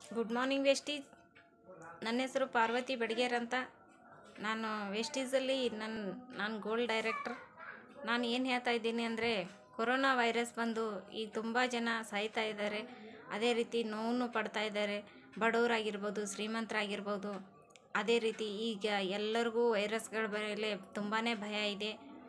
good morning ವೆಸ್ಟೀಸ್ ನನ್ನ ಹೆಸರು ಪಾರ್ವತಿ ಬಡಿಗೇರ್ ಅಂತ ನಾನು ವೆಸ್ಟೀಸಲ್ಲಿ ನನ್ನ ನಾನು ಗೋಲ್ಡ್ ಡೈರೆಕ್ಟ್ರ್ ನಾನು ಏನು ಹೇಳ್ತಾ ಇದ್ದೀನಿ ಅಂದರೆ ಕೊರೋನಾ ವೈರಸ್ ಬಂದು ಈಗ ತುಂಬ ಜನ ಸಾಯ್ತಾ ಇದ್ದಾರೆ ಅದೇ ರೀತಿ ನೋವನ್ನು ಪಡ್ತಾ ಇದ್ದಾರೆ ಬಡವರಾಗಿರ್ಬೋದು ಶ್ರೀಮಂತರಾಗಿರ್ಬೋದು ಅದೇ ರೀತಿ ಈಗ ಎಲ್ಲರಿಗೂ ವೈರಸ್ಗಳ ಮೇಲೆ ತುಂಬಾ ಭಯ ಇದೆ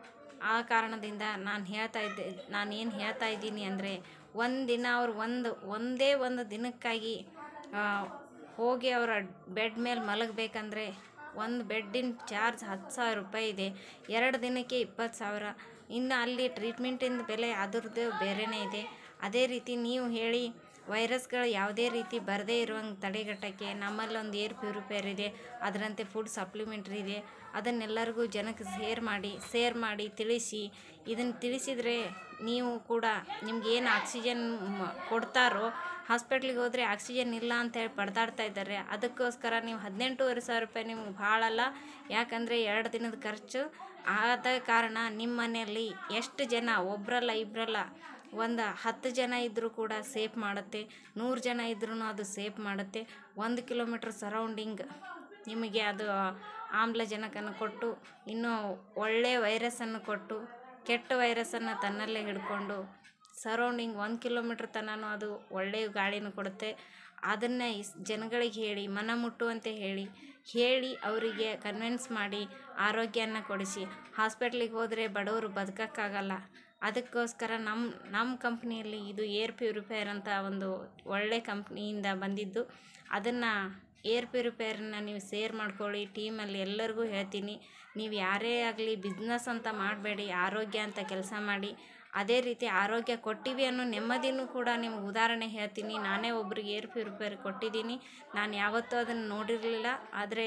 ಆ ಕಾರಣದಿಂದ ನಾನು ಹೇಳ್ತಾ ಇದ್ದೆ ನಾನು ಏನು ಹೇಳ್ತಾ ಇದ್ದೀನಿ ಅಂದರೆ ಒಂದು ದಿನ ಅವ್ರು ಒಂದು ಒಂದೇ ಒಂದು ದಿನಕ್ಕಾಗಿ ಆ, ಹೋಗಿ ಅವರ ಬೆಡ್ ಮೇಲೆ ಮಲಗಬೇಕಂದ್ರೆ ಒಂದು ಬೆಡ್ಡಿನ ಚಾರ್ಜ್ ಹತ್ತು ಸಾವಿರ ರೂಪಾಯಿ ಇದೆ ಎರಡು ದಿನಕ್ಕೆ ಇಪ್ಪತ್ತು ಸಾವಿರ ಇನ್ನು ಅಲ್ಲಿ ಟ್ರೀಟ್ಮೆಂಟಿಂದ ಬೆಲೆ ಅದ್ರದ್ದು ಬೇರೆಯೇ ಇದೆ ಅದೇ ರೀತಿ ನೀವು ಹೇಳಿ ವೈರಸ್ಗಳು ಯಾವುದೇ ರೀತಿ ಬರದೇ ಇರುವಂಗೆ ತಡೆಗಟ್ಟೋಕ್ಕೆ ನಮ್ಮಲ್ಲಿ ಒಂದು ಏರ್ ಪ್ಯೂರಿಫೈಯರ್ ಇದೆ ಅದರಂತೆ ಫುಡ್ ಸಪ್ಲಿಮೆಂಟ್ರಿ ಇದೆ ಅದನ್ನೆಲ್ಲರಿಗೂ ಜನಕ್ಕೆ ಶೇರ್ ಮಾಡಿ ಶೇರ್ ಮಾಡಿ ತಿಳಿಸಿ ಇದನ್ನು ತಿಳಿಸಿದರೆ ನೀವು ಕೂಡ ನಿಮ್ಗೆ ಏನು ಆಕ್ಸಿಜನ್ ಮ- ಕೊಡ್ತಾರೋ ಹಾಸ್ಪಿಟ್ಲಿಗೆ ಹೋದರೆ ಆಕ್ಸಿಜನ್ ಇಲ್ಲ ಅಂತೇಳಿ ಪಡ್ದಾಡ್ತಾ ಇದ್ದಾರೆ ಅದಕ್ಕೋಸ್ಕರ ನೀವು ಹದಿನೆಂಟೂವರೆ ಸಾವಿರ ರೂಪಾಯಿ ನಿಮ್ಗೆ ಭಾಳಲ್ಲ ಯಾಕಂದರೆ ಎರಡು ದಿನದ ಖರ್ಚು ಆದ ಕಾರಣ ನಿಮ್ಮ ಮನೆಯಲ್ಲಿ ಎಷ್ಟು ಜನ ಒಬ್ಬರಲ್ಲ ಇಬ್ಬರಲ್ಲ ಒಂದು ಹತ್ತು ಜನ ಇದ್ದರೂ ಕೂಡ ಸೇಫ್ ಮಾಡುತ್ತೆ ನೂರು ಜನ ಇದ್ರೂ ಅದು ಸೇಫ್ ಮಾಡುತ್ತೆ ಒಂದು ಕಿಲೋಮೀಟ್ರ್ ಸರೌಂಡಿಂಗ್ ನಿಮಗೆ ಅದು ಆಮ್ಲಜನಕನ ಕೊಟ್ಟು ಇನ್ನೂ ಒಳ್ಳೆಯ ವೈರಸ್ಸನ್ನು ಕೊಟ್ಟು ಕೆಟ್ಟ ವೈರಸ್ಸನ್ನು ತನ್ನಲ್ಲೇ ಹಿಡ್ಕೊಂಡು ಸರೌಂಡಿಂಗ್ ಒಂದು ಕಿಲೋಮೀಟ್ರ್ ತನಕ ಅದು ಒಳ್ಳೆಯ ಗಾಳಿನ ಕೊಡುತ್ತೆ ಅದನ್ನೇ ಇಸ್ ಜನಗಳಿಗೆ ಹೇಳಿ ಮನ ಮುಟ್ಟುವಂತೆ ಹೇಳಿ ಹೇಳಿ ಅವರಿಗೆ ಕನ್ವಿನ್ಸ್ ಮಾಡಿ ಆರೋಗ್ಯನ ಕೊಡಿಸಿ ಹಾಸ್ಪಿಟ್ಲಿಗೆ ಹೋದರೆ ಬಡವರು ಬದುಕೋಕ್ಕಾಗಲ್ಲ ಅದಕ್ಕೋಸ್ಕರ ನಮ್ಮ ನಮ್ಮ ಕಂಪ್ನಿಯಲ್ಲಿ ಇದು ಏರ್ ಪ್ಯೂರಿಫೈಯರ್ ಅಂತ ಒಂದು ಒಳ್ಳೆ ಕಂಪ್ನಿಯಿಂದ ಬಂದಿದ್ದು ಅದನ್ನು ಏರ್ ಪ್ಯೂರಿಫೈಯರ್ನ ನೀವು ಶೇರ್ ಮಾಡ್ಕೊಳ್ಳಿ ಟೀಮಲ್ಲಿ ಎಲ್ಲರಿಗೂ ಹೇಳ್ತೀನಿ ನೀವು ಯಾರೇ ಆಗಲಿ ಬಿಸ್ನೆಸ್ ಅಂತ ಮಾಡಬೇಡಿ ಆರೋಗ್ಯ ಅಂತ ಕೆಲಸ ಮಾಡಿ ಅದೇ ರೀತಿ ಆರೋಗ್ಯ ಕೊಟ್ಟಿವಿ ಅನ್ನೋ ನೆಮ್ಮದಿನೂ ಕೂಡ ನಿಮ್ಗೆ ಉದಾಹರಣೆ ಹೇಳ್ತೀನಿ ನಾನೇ ಒಬ್ರಿಗೆ ಏರ್ ಪ್ಯೂರಿಫೈಯರ್ ಕೊಟ್ಟಿದ್ದೀನಿ ನಾನು ಯಾವತ್ತೂ ಅದನ್ನು ನೋಡಿರಲಿಲ್ಲ ಆದರೆ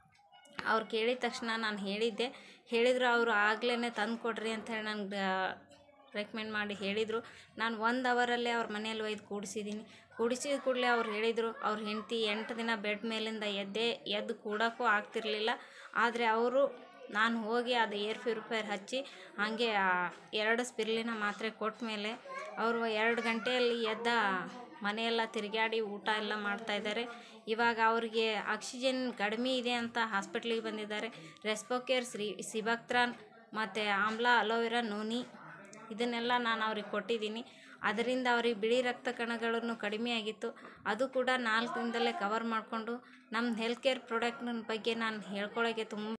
ಅವ್ರು ಕೇಳಿದ ತಕ್ಷಣ ನಾನು ಹೇಳಿದ್ದೆ ಹೇಳಿದ್ರು ಅವರು ಆಗ್ಲೇ ತಂದು ಕೊಡ್ರಿ ಅಂತ ಹೇಳಿ ನನಗೆ ರೆಕಮೆಂಡ್ ಮಾಡಿ ಹೇಳಿದರು ನಾನು ಒಂದು ಅವರಲ್ಲೇ ಅವ್ರ ಮನೇಲಿ ಒಯ್ದು ಕೂಡಿಸಿದ್ದೀನಿ ಕೂಡಿಸಿದ ಕೂಡಲೇ ಅವ್ರು ಹೇಳಿದರು ಅವ್ರ ಹೆಂಡತಿ ಎಂಟು ದಿನ ಬೆಡ್ ಮೇಲಿಂದ ಎದ್ದೇ ಎದ್ದು ಕೂಡೋಕ್ಕೂ ಆಗ್ತಿರ್ಲಿಲ್ಲ ಆದರೆ ಅವರು ನಾನು ಹೋಗಿ ಅದು ಏರ್ ಪ್ಯೂರಿಫೈಯರ್ ಹಚ್ಚಿ ಹಾಗೆ ಆ ಎರಡು ಸ್ಪಿರ್ಲಿನ ಮಾತ್ರೆ ಕೊಟ್ಟ ಮೇಲೆ ಅವರು ಎರಡು ಗಂಟೆಯಲ್ಲಿ ಎದ್ದ ಮನೆಯೆಲ್ಲ ತಿರುಗಾಡಿ ಊಟ ಎಲ್ಲ ಮಾಡ್ತಾ ಇದ್ದಾರೆ ಇವಾಗ ಅವ್ರಿಗೆ ಆಕ್ಸಿಜನ್ ಕಡಿಮೆ ಇದೆ ಅಂತ ಹಾಸ್ಪಿಟ್ಲಿಗೆ ಬಂದಿದ್ದಾರೆ ರೆಸ್ಪೋಕೇರ್ ಶ್ರೀ ಸಿಬಕ್ತ್ರಾನ್ ಮತ್ತು ಆಮ್ಲ ಅಲೋವೆರಾ ನೂನಿ ಇದನ್ನೆಲ್ಲ ನಾನು ಅವ್ರಿಗೆ ಕೊಟ್ಟಿದ್ದೀನಿ ಅದರಿಂದ ಅವ್ರಿಗೆ ಬಿಳಿ ರಕ್ತ ಕಣಗಳನ್ನು ಕಡಿಮೆ ಆಗಿತ್ತು ಅದು ಕೂಡ ನಾಲ್ಕು ದಿನದಲ್ಲೇ ಕವರ್ ಮಾಡಿಕೊಂಡು ನಮ್ಮ ಹೆಲ್ತ್ ಕೇರ್ ಪ್ರಾಡಕ್ಟ್ನ ಬಗ್ಗೆ ನಾನು ಹೇಳ್ಕೊಳ್ಳೋಕ್ಕೆ ತುಂಬ